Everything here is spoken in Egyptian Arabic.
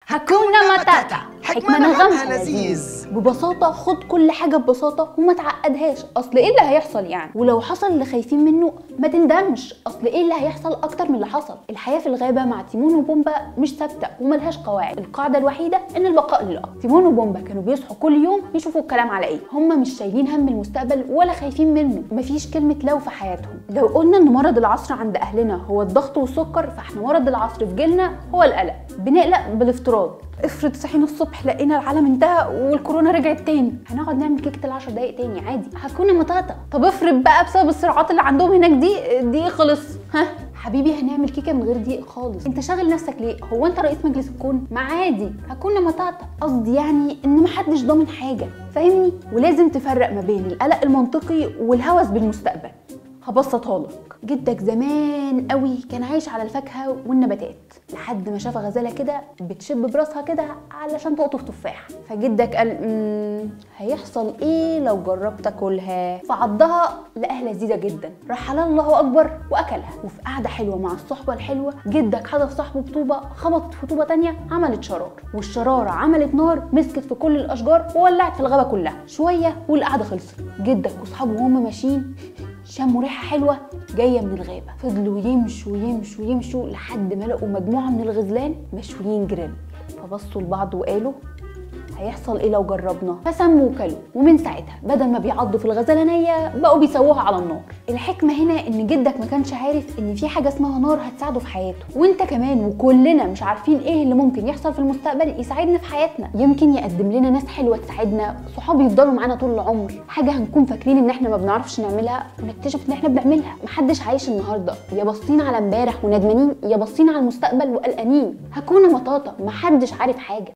هكونا متاتا حكمة نغمها لذيذ. ببساطة خد كل حاجة ببساطة وما تعقدهاش أصل إيه اللي هيحصل يعني ولو حصل اللي خايفين منه ما تندمش أصل إيه اللي هيحصل أكتر من اللي حصل الحياة في الغابة مع تيمون وبومبا مش ثابتة وملهاش قواعد القاعدة الوحيدة إن البقاء للأقوى تيمون وبومبا كانوا بيصحوا كل يوم يشوفوا الكلام على إيه هما مش شايلين هم المستقبل ولا خايفين منه مفيش كلمة لو في حياتهم لو قلنا إن مرض العصر عند أهلنا هو الضغط والسكر فإحنا مرض العصر في جيلنا هو القلق بنقلق بالافتراض افرض صحينا الصبح لقينا العالم انتهى والكورونا رجعت تاني هنقعد نعمل كيكه العشر دقايق تاني عادي هكون مطاطا طب افرض بقى بسبب الصراعات اللي عندهم هناك دي دي خلص ها حبيبي هنعمل كيكه من غير دقيق خالص انت شاغل نفسك ليه هو انت رئيس مجلس الكون ما عادي هكون مطاطا قصدي يعني ان محدش ضامن حاجه فاهمني ولازم تفرق ما بين القلق المنطقي والهوس بالمستقبل هبسطها لك جدك زمان قوي كان عايش على الفاكهه والنباتات لحد ما شاف غزاله كده بتشب براسها كده علشان تقطف تفاح فجدك قال "مم، هيحصل ايه لو جربت اكلها فعضها لقاها لذيذه جدا راح حلال الله اكبر واكلها وفي قعده حلوه مع الصحبه الحلوه جدك حدف صاحبه بطوبه خبطت في طوبه تانية عملت شرار والشراره عملت نار مسكت في كل الاشجار وولعت في الغابه كلها شويه والقعده خلصت جدك واصحابه وهم ماشيين شموا ريحه حلوه جايه من الغابه فضلوا يمشوا يمشوا يمشوا لحد ما لقوا مجموعه من الغزلان مشويين جريل فبصوا لبعض وقالوا هيحصل ايه لو جربنا فسموا وكلوا ومن ساعتها بدل ما بيعضوا في الغزاله نيه بقوا بيسووها على النار الحكمه هنا ان جدك ما كانش عارف ان في حاجه اسمها نار هتساعده في حياته وانت كمان وكلنا مش عارفين ايه اللي ممكن يحصل في المستقبل يساعدنا في حياتنا يمكن يقدم لنا ناس حلوه تساعدنا صحاب يفضلوا معانا طول العمر حاجه هنكون فاكرين ان احنا ما بنعرفش نعملها ونكتشف ان احنا بنعملها محدش عايش النهارده يا باصين على امبارح وندمانين يا باصين على المستقبل وقلقانين هكون مطاطا محدش عارف حاجه